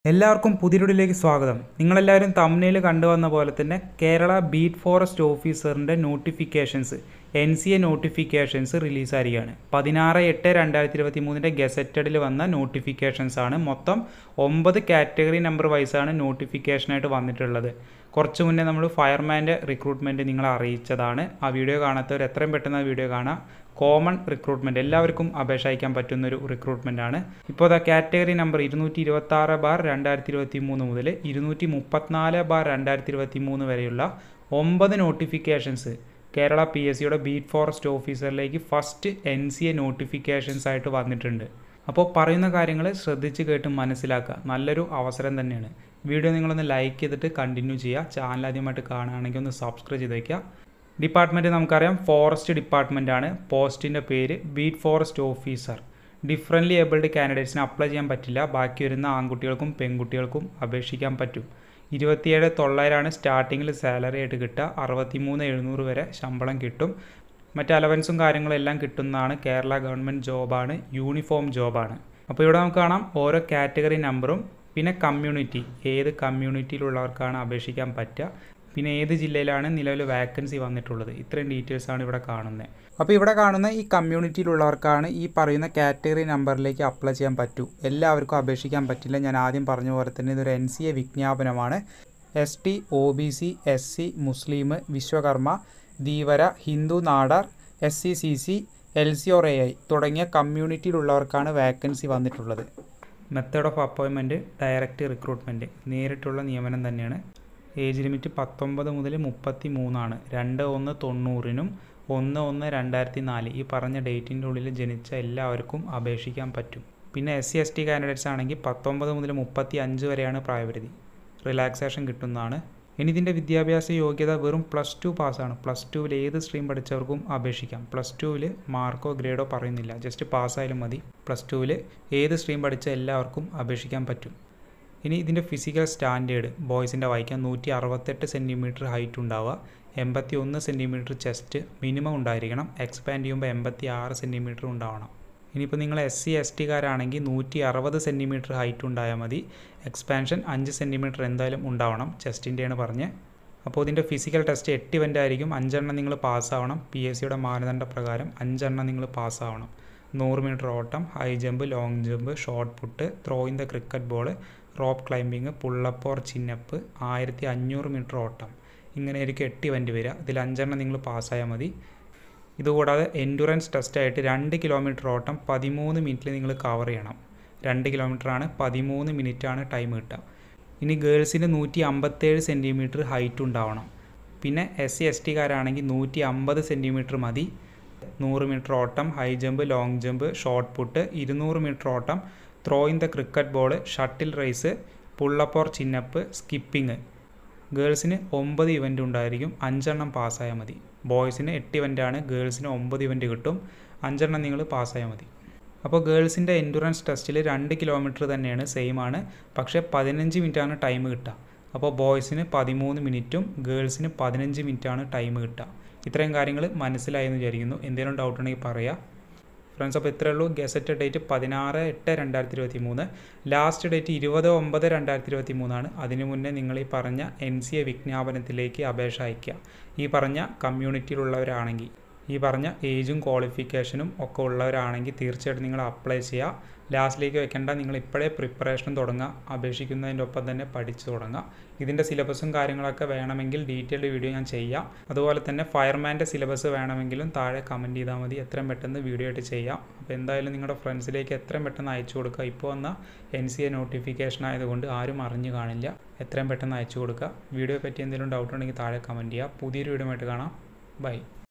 എല്ലാവർക്കും പുതിയൊരുടിലേക്ക് സ്വാഗതം നിങ്ങളെല്ലാവരും തമ്മിൽ കണ്ടുവന്ന പോലെ തന്നെ കേരള ബീറ്റ് ഫോറസ്റ്റ് ഓഫീസറിൻ്റെ notifications N C A notifications റിലീസായിരിക്കുകയാണ് പതിനാറ് എട്ട് രണ്ടായിരത്തി ഇരുപത്തി മൂന്നിൻ്റെ ഗസറ്റഡിൽ വന്ന നോട്ടിഫിക്കേഷൻസ് ആണ് മൊത്തം ഒമ്പത് കാറ്റഗറി നമ്പർ വൈസാണ് നോട്ടിഫിക്കേഷനായിട്ട് വന്നിട്ടുള്ളത് കുറച്ച് മുന്നേ നമ്മൾ ഫയർമാൻ്റെ റിക്രൂട്ട്മെൻറ്റ് നിങ്ങളെ അറിയിച്ചതാണ് ആ വീഡിയോ കാണാത്തവർ എത്രയും പെട്ടെന്ന് ആ വീഡിയോ കാണാം കോമൺ റിക്രൂട്ട്മെൻറ്റ് എല്ലാവർക്കും അപേക്ഷ അയക്കാൻ പറ്റുന്നൊരു റിക്രൂട്ട്മെൻ്റ് ആണ് ഇപ്പോൾ ദ കാറ്റഗറി നമ്പർ ഇരുന്നൂറ്റി ഇരുപത്തി ആറ് ബാർ രണ്ടായിരത്തി ഇരുപത്തി മൂന്ന് മുതൽ ഇരുന്നൂറ്റി മുപ്പത്തിനാല് ബാർ രണ്ടായിരത്തി ഇരുപത്തി മൂന്ന് വരെയുള്ള ഒമ്പത് നോട്ടിഫിക്കേഷൻസ് കേരള പി എസ് സിയുടെ ബീറ്റ് ഫോറസ്റ്റ് ഓഫീസറിലേക്ക് first N C A notifications ആയിട്ട് വന്നിട്ടുണ്ട് അപ്പോൾ പറയുന്ന കാര്യങ്ങൾ ശ്രദ്ധിച്ച് കേട്ട് മനസ്സിലാക്കുക നല്ലൊരു അവസരം തന്നെയാണ് വീഡിയോ നിങ്ങളൊന്ന് ലൈക്ക് ചെയ്തിട്ട് കണ്ടിന്യൂ ചെയ്യുക ചാനൽ ആദ്യമായിട്ട് കാണുകയാണെങ്കിൽ ഒന്ന് സബ്സ്ക്രൈബ് ചെയ്ത് വയ്ക്കുക ഡിപ്പാർട്ട്മെൻറ്റ് നമുക്കറിയാം ഫോറസ്റ്റ് ഡിപ്പാർട്ട്മെൻ്റ് ആണ് പോസ്റ്റിൻ്റെ പേര് beat forest officer differently abled കാൻഡിഡേറ്റ്സിന് അപ്ലൈ ചെയ്യാൻ പറ്റില്ല ബാക്കി വരുന്ന ആൺകുട്ടികൾക്കും പെൺകുട്ടികൾക്കും അപേക്ഷിക്കാൻ പറ്റും ഇരുപത്തിയേഴ് തൊള്ളായിരമാണ് സ്റ്റാർട്ടിങ്ങിൽ സാലറി ആയിട്ട് കിട്ടുക അറുപത്തിമൂന്ന് എഴുന്നൂറ് വരെ ശമ്പളം കിട്ടും മറ്റ് അലവൻസും കാര്യങ്ങളും എല്ലാം കിട്ടുന്നതാണ് കേരള ഗവൺമെൻറ് ജോബാണ് യൂണിഫോം ജോബാണ് അപ്പോൾ ഇവിടെ നമുക്ക് കാണാം ഓരോ കാറ്റഗറി നമ്പറും പിന്നെ കമ്മ്യൂണിറ്റി ഏത് കമ്മ്യൂണിറ്റിയിലുള്ളവർക്കാണ് അപേക്ഷിക്കാൻ പറ്റുക പിന്നെ ഏത് ജില്ലയിലാണ് നിലവിൽ വാക്കൻസി വന്നിട്ടുള്ളത് ഇത്രയും ഡീറ്റെയിൽസ് ആണ് ഇവിടെ കാണുന്നത് അപ്പോൾ ഇവിടെ കാണുന്ന ഈ കമ്മ്യൂണിറ്റിയിലുള്ളവർക്കാണ് ഈ പറയുന്ന കാറ്റഗറി നമ്പറിലേക്ക് അപ്ലൈ ചെയ്യാൻ പറ്റൂ എല്ലാവർക്കും അപേക്ഷിക്കാൻ പറ്റില്ല ഞാൻ ആദ്യം പറഞ്ഞ പോലെ തന്നെ ഇതൊരു എൻ സി എ വിജ്ഞാപനമാണ് S T O B C S C Muslim Vishwakarma Dheevara Hindu Nadar S C C C L C or A I തുടങ്ങിയ കമ്മ്യൂണിറ്റിയിലുള്ളവർക്കാണ് വാക്കൻസി വന്നിട്ടുള്ളത് method of appointment direct recruitment നേരിട്ടുള്ള നിയമനം തന്നെയാണ് ഏജ് ലിമിറ്റ് പത്തൊമ്പത് മുതൽ മുപ്പത്തി മൂന്നാണ് രണ്ട് ഒന്ന് തൊണ്ണൂറിനും ഒന്ന് ഒന്ന് രണ്ടായിരത്തി നാല് ഈ പറഞ്ഞ ഡേറ്റിൻ്റെ ഉള്ളിൽ ജനിച്ച എല്ലാവർക്കും അപേക്ഷിക്കാൻ പറ്റും പിന്നെ S C S T candidates ആണെങ്കിൽ പത്തൊമ്പത് മുതൽ മുപ്പത്തി അഞ്ച് വരെയാണ് പ്രായപരിധി റിലാക്സേഷൻ കിട്ടുന്നതാണ് ഇനി ഇതിൻ്റെ വിദ്യാഭ്യാസ യോഗ്യത വെറും പ്ലസ് ടു പാസ്സാണ് പ്ലസ് ടുവിൽ ഏത് സ്ട്രീം പഠിച്ചവർക്കും അപേക്ഷിക്കാം പ്ലസ് ടുവിൽ മാർക്കോ ഗ്രേഡോ പറയുന്നില്ല ജസ്റ്റ് പാസ്സായാലും മതി പ്ലസ് ടുവിൽ ഏത് സ്ട്രീം പഠിച്ച എല്ലാവർക്കും അപേക്ഷിക്കാൻ പറ്റും ഇനി ഇതിൻ്റെ ഫിസിക്കൽ സ്റ്റാൻഡേർഡ് ബോയ്സിൻ്റെ വായിക്കാൻ നൂറ്റി അറുപത്തെട്ട് സെൻറ്റിമീറ്റർ ഹൈറ്റ് ഉണ്ടാവുക എൺപത്തി ഒന്ന് സെൻറ്റിമീറ്റർ ചെസ്റ്റ് മിനിമം ഉണ്ടായിരിക്കണം എക്സ്പാൻഡ് ചെയ്യുമ്പോൾ എൺപത്തി ആറ് സെൻറ്റിമീറ്റർ ഉണ്ടാവണം ഇനിയിപ്പോൾ നിങ്ങൾ എസ് സി എസ് ടിക്കാരാണെങ്കിൽ നൂറ്റി അറുപത് സെൻറ്റിമീറ്റർ ഹൈറ്റ് ഉണ്ടായാൽ മതി എക്സ്പാൻഷൻ അഞ്ച് സെൻറ്റിമീറ്റർ എന്തായാലും ഉണ്ടാവണം ചെസ്റ്റിൻ്റെയാണ് പറഞ്ഞ് അപ്പോൾ ഇതിൻ്റെ ഫിസിക്കൽ ടെസ്റ്റ് എട്ട് ഇവൻ്റ് ആയിരിക്കും അഞ്ചെണ്ണം നിങ്ങൾ പാസ്സാവണം പി എസ് സിയുടെ മാനദണ്ഡ പ്രകാരം അഞ്ചെണ്ണം നിങ്ങൾ പാസ്സാവണം നൂറ് മീറ്റർ ഓട്ടം high jump long jump shot put throw in the cricket ball rope climbing pull up or chin up ആയിരത്തി അഞ്ഞൂറ് മീറ്റർ ഓട്ടം ഇങ്ങനെ ആയിരിക്കും എട്ട് ഇവൻ്റ് വരിക ഇതിൽ അഞ്ചെണ്ണം നിങ്ങൾ പാസ്സായാൽ മതി ഇതുകൂടാതെ എൻഡുറൻസ് ടെസ്റ്റായിട്ട് രണ്ട് കിലോമീറ്റർ ഓട്ടം പതിമൂന്ന് മിനിറ്റിൽ നിങ്ങൾ കവർ ചെയ്യണം രണ്ട് കിലോമീറ്ററാണ് പതിമൂന്ന് മിനിറ്റാണ് ടൈം കിട്ടുക ഇനി ഗേൾസിന് നൂറ്റി അമ്പത്തേഴ് സെൻറ്റിമീറ്റർ ഹൈറ്റ് ഉണ്ടാവണം പിന്നെ എസ് സി എസ് ടിക്കാരാണെങ്കിൽ നൂറ്റി അമ്പത് സെൻറ്റിമീറ്റർ മതി നൂറ് മീറ്റർ ഓട്ടം high jump long jump shot put ഇരുന്നൂറ് മീറ്റർ ഓട്ടം throw in the cricket ball shuttle race pull up or chin up skipping ഗേൾസിന് ഒമ്പത് ഇവൻ്റ് ഉണ്ടായിരിക്കും അഞ്ചെണ്ണം പാസ്സായാൽ മതി ബോയ്സിന് എട്ട് ഇവൻ്റാണ് ഗേൾസിന് ഒമ്പത് ഇവൻ്റ് കിട്ടും അഞ്ചെണ്ണം നിങ്ങൾ പാസ്സായാൽ മതി അപ്പോൾ ഗേൾസിൻ്റെ എൻഡുറൻസ് ടെസ്റ്റിൽ രണ്ട് കിലോമീറ്റർ തന്നെയാണ് സെയിം ആണ് പക്ഷേ പതിനഞ്ച് മിനിറ്റാണ് ടൈം കിട്ടുക അപ്പോൾ ബോയ്സിന് പതിമൂന്ന് മിനിറ്റും ഗേൾസിന് പതിനഞ്ച് മിനിറ്റാണ് ടൈം കിട്ടുക ഇത്രയും കാര്യങ്ങൾ മനസ്സിലായെന്ന് വിചാരിക്കുന്നു എന്തെങ്കിലും ഡൗട്ട് ഉണ്ടെങ്കിൽ പറയാം ഫ്രണ്ട്സ് അപ്പോൾ ഇത്രയേ ഉള്ളൂ ഗസറ്റ് ഡേറ്റ് പതിനാറ് എട്ട് രണ്ടായിരത്തി ഇരുപത്തി മൂന്ന് ലാസ്റ്റ് ഡേറ്റ് ഇരുപത് ഒമ്പത് രണ്ടായിരത്തി ഇരുപത്തി മൂന്നാണ് അതിനു മുന്നേ നിങ്ങൾ ഈ പറഞ്ഞ എൻ സി എ വിജ്ഞാപനത്തിലേക്ക് അപേക്ഷ അയയ്ക്കുക ഈ പറഞ്ഞ കമ്മ്യൂണിറ്റിയിലുള്ളവരാണെങ്കിൽ ഈ പറഞ്ഞ ഏജും ക്വാളിഫിക്കേഷനും ഒക്കെ ഉള്ളവരാണെങ്കിൽ തീർച്ചയായിട്ടും നിങ്ങൾ അപ്ലൈ ചെയ്യുക ലാസ്റ്റിലേക്ക് വെക്കേണ്ട നിങ്ങൾ ഇപ്പോഴേ പ്രിപ്പറേഷൻ തുടങ്ങുക അപേക്ഷിക്കുന്നതിൻ്റെ ഒപ്പം തന്നെ പഠിച്ചു തുടങ്ങുക ഇതിൻ്റെ സിലബസും കാര്യങ്ങളൊക്കെ വേണമെങ്കിൽ ഡീറ്റെയിൽഡ് വീഡിയോ ഞാൻ ചെയ്യാം അതുപോലെ തന്നെ ഫയർമാൻ്റെ സിലബസ് വേണമെങ്കിലും താഴെ കമൻറ്റ് ചെയ്താൽ മതി എത്രയും പെട്ടെന്ന് വീഡിയോ ആയിട്ട് ചെയ്യാം അപ്പോൾ എന്തായാലും നിങ്ങളുടെ ഫ്രണ്ട്സിലേക്ക് എത്രയും പെട്ടെന്ന് അയച്ചു കൊടുക്കുക ഇപ്പോൾ വന്ന എൻ സി എ നോട്ടിഫിക്കേഷൻ ആയതുകൊണ്ട് ആരും അറിഞ്ഞു കാണില്ല എത്രയും പെട്ടെന്ന് അയച്ചു കൊടുക്കുക വീഡിയോയെ പറ്റി എന്തെങ്കിലും ഡൗട്ട് ഉണ്ടെങ്കിൽ താഴെ കമൻറ്റ് ചെയ്യുക പുതിയൊരു വീഡിയോ ആയിട്ട് കാണാം ബൈ